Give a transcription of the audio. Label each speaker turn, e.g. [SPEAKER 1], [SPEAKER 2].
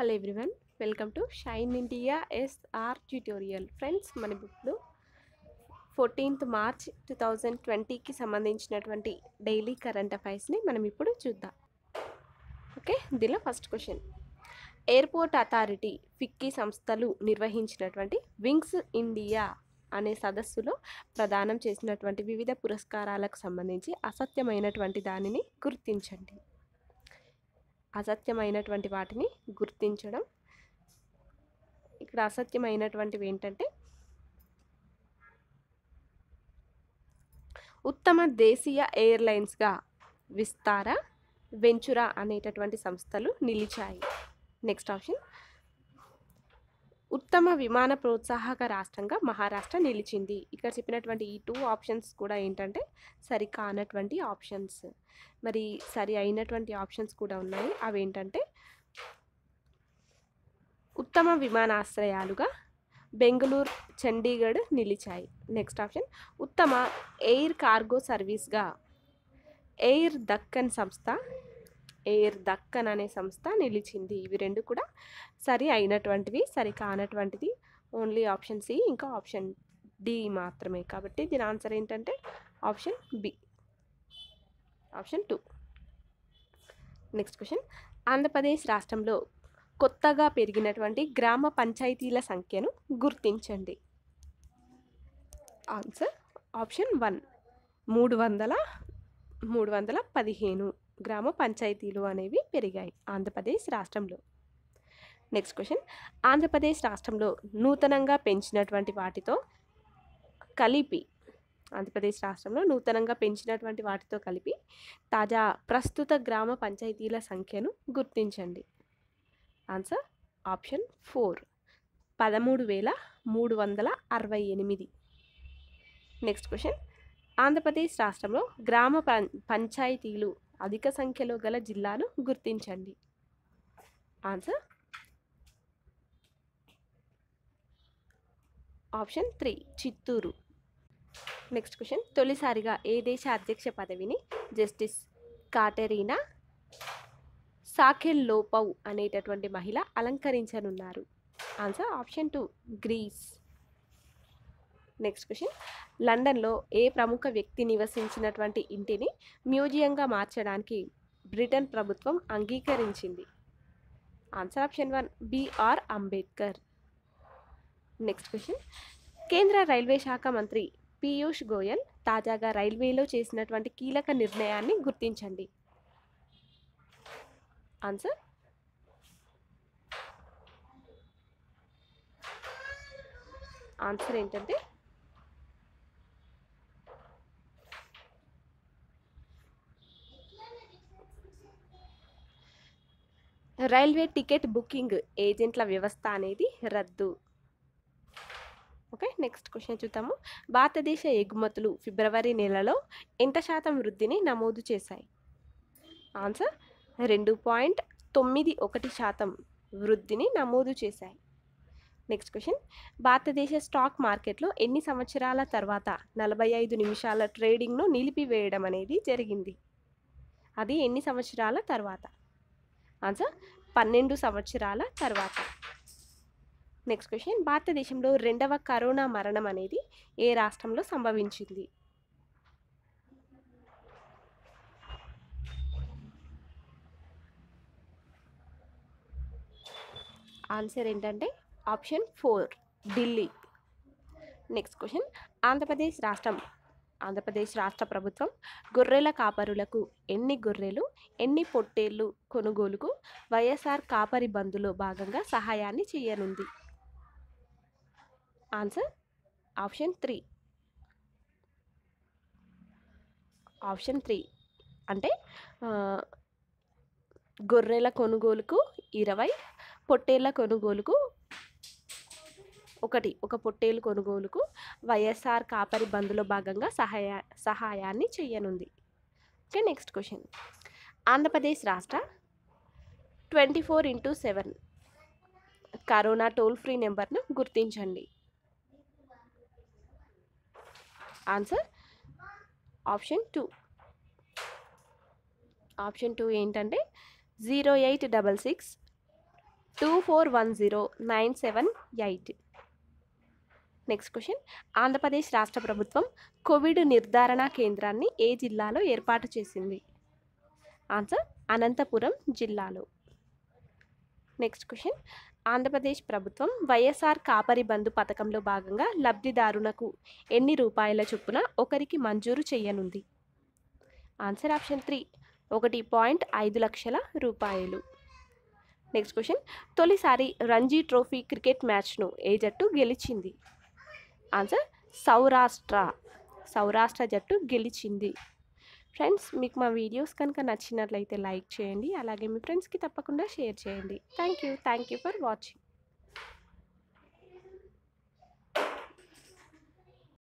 [SPEAKER 1] hello everyone welcome to Shine India SR tutorial friends మన ఇప్పుడు fourteenth March two thousand ట్వంటీకి సంబంధించినటువంటి daily current అఫైర్స్ని మనం ఇప్పుడు చూద్దాం ఓకే దీనిలో first question airport authority FICCI సంస్థలు నిర్వహించినటువంటి వింగ్స్ ఇండియా అనే సదస్సులో ప్రదానం చేసినటువంటి వివిధ పురస్కారాలకు సంబంధించి అసత్యమైనటువంటి దానిని గుర్తించండి అసత్యమైనటువంటి వాటిని గుర్తించడం ఇక్కడ అసత్యమైనటువంటివి ఏంటంటే ఉత్తమ దేశీయ ఎయిర్లైన్స్గా విస్తార వెంచురా అనేటటువంటి సంస్థలు నిలిచాయి నెక్స్ట్ ఆప్షన్ ఉత్తమ విమాన ప్రోత్సాహక రాష్ట్రంగా మహారాష్ట్ర నిలిచింది ఇక్కడ చెప్పినటువంటి ఈ టూ ఆప్షన్స్ కూడా ఏంటంటే సరి కానటువంటి ఆప్షన్స్ మరి సరి అయినటువంటి ఆప్షన్స్ కూడా ఉన్నాయి అవి ఏంటంటే ఉత్తమ విమానాశ్రయాలుగా బెంగళూరు చండీగఢ్ నిలిచాయి నెక్స్ట్ ఆప్షన్ ఉత్తమ ఎయిర్ కార్గో సర్వీస్గా ఎయిర్ దక్కన్ సంస్థ ఎయిర్ దక్కన్ అనే సంస్థ నిలిచింది ఇవి రెండు కూడా సరి అయినటువంటివి సరి కానటువంటిది ఓన్లీ ఆప్షన్ సి ఇంకా ఆప్షన్ డి మాత్రమే కాబట్టి దీని ఆన్సర్ ఏంటంటే option B option two next question Andhra Pradesh రాష్ట్రంలో కొత్తగా పెరిగినటువంటి గ్రామ పంచాయతీల సంఖ్యను గుర్తించండి ఆన్సర్ ఆప్షన్ వన్ మూడు వందల మూడు వందల పదిహేను గ్రామ పంచాయతీలు అనేవి పెరిగాయి ఆంధ్రప్రదేశ్ రాష్ట్రంలో నెక్స్ట్ క్వశ్చన్ ఆంధ్రప్రదేశ్ రాష్ట్రంలో నూతనంగా పెంచినటువంటి వాటితో కలిపి ఆంధ్రప్రదేశ్ రాష్ట్రంలో నూతనంగా పెంచినటువంటి వాటితో కలిపి తాజా ప్రస్తుత గ్రామ పంచాయతీల సంఖ్యను గుర్తించండి ఆన్సర్ ఆప్షన్ ఫోర్ పదమూడు వేల మూడు వందల అరవై ఎనిమిది నెక్స్ట్ క్వశ్చన్ ఆంధ్రప్రదేశ్ రాష్ట్రంలో గ్రామ పం పంచాయతీలు అధిక సంఖ్యలో గల జిల్లాను గుర్తించండి answer option three Chittoor next question తొలిసారిగా ఏ దేశ అధ్యక్ష పదవిని జస్టిస్ కాటెరీనా సాఖెల్ లోపౌ అనేటటువంటి మహిళ అలంకరించనున్నారు answer option two Greece next question లండన్లో ఏ ప్రముఖ వ్యక్తి నివసించినటువంటి ఇంటిని మ్యూజియంగా మార్చడానికి బ్రిటన్ ప్రభుత్వం అంగీకరించింది answer option one BR Ambedkar next question కేంద్ర రైల్వే శాఖ మంత్రి పీయూష్ గోయల్ తాజాగా రైల్వేలో చేసినటువంటి కీలక నిర్ణయాన్ని గుర్తించండి ఆన్సర్ ఆన్సర్ ఏంటంటే రైల్వే టికెట్ బుకింగ్ ఏజెంట్ల వ్యవస్థ అనేది రద్దు ఓకే నెక్స్ట్ క్వశ్చన్ చూద్దాము భారతదేశ ఎగుమతులు ఫిబ్రవరి నెలలో ఎంత శాతం వృద్ధిని నమోదు చేశాయి ఆన్సర్ రెండు పాయింట్ తొమ్మిది ఒకటి శాతం వృద్ధిని నమోదు చేశాయి నెక్స్ట్ క్వశ్చన్ భారతదేశ స్టాక్ మార్కెట్లో ఎన్ని సంవత్సరాల తర్వాత నలభై ఐదు నిమిషాల ట్రేడింగ్ను నిలిపివేయడం అనేది జరిగింది అది ఎన్ని సంవత్సరాల తర్వాత ఆన్సర్ పన్నెండు సంవత్సరాల తర్వాత నెక్స్ట్ క్వశ్చన్ భారతదేశంలో రెండవ కరోనా మరణం అనేది ఏ రాష్ట్రంలో సంభవించింది ఆన్సర్ ఏంటంటే option four Delhi next question Andhra Pradesh రాష్ట్రం ఆంధ్రప్రదేశ్ రాష్ట్ర ప్రభుత్వం గొర్రెల కాపరులకు ఎన్ని గొర్రెలు ఎన్ని పొట్టేళ్ళు కొనుగోలుకు వైఎస్ఆర్ కాపరి బంధులో భాగంగా సహాయాన్ని చేయనుంది answer option three option three అంటే గొర్రెల కొనుగోలుకు ఇరవై పొట్టేళ్ళ కొనుగోలుకు ఒకటి ఒక పొట్టేలు కొనుగోలుకు వైఎస్ఆర్ కాపరి బంధులో భాగంగా సహాయ సహాయాన్ని చేయనుంది ఓకే నెక్స్ట్ క్వశ్చన్ ఆంధ్రప్రదేశ్ రాష్ట్ర twenty four into seven corona toll free నెంబర్ను గుర్తించండి answer option two option two ఏంటంటే zero eight double six two four one zero nine seven eight next question Andhra Pradesh రాష్ట్ర ప్రభుత్వం కోవిడ్ నిర్ధారణ కేంద్రాన్ని ఏ జిల్లాలో ఏర్పాటు చేసింది ఆన్సర్ అనంతపురం జిల్లాలో నెక్స్ట్ క్వశ్చన్ ఆంధ్రప్రదేశ్ ప్రభుత్వం వైఎస్ఆర్ కాపరి బంధు పథకంలో భాగంగా లబ్ధిదారులకు ఎన్ని రూపాయల చొప్పున ఒకరికి మంజూరు చేయనుంది ఆన్సర్ ఆప్షన్ త్రీ ఒకటి పాయింట్ ఐదు లక్షల రూపాయలు నెక్స్ట్ క్వశ్చన్ తొలిసారి రంజీ ట్రోఫీ క్రికెట్ మ్యాచ్ను ఏ జట్టు గెలిచింది ఆన్సర్ సౌరాష్ట్ర సౌరాష్ట్ర జట్టు గెలిచింది ఫ్రెండ్స్ మీకు మా వీడియోస్ కనుక నచ్చినట్లయితే లైక్ చేయండి అలాగే మీ ఫ్రెండ్స్కి తప్పకుండా షేర్ చేయండి thank you thank you for watching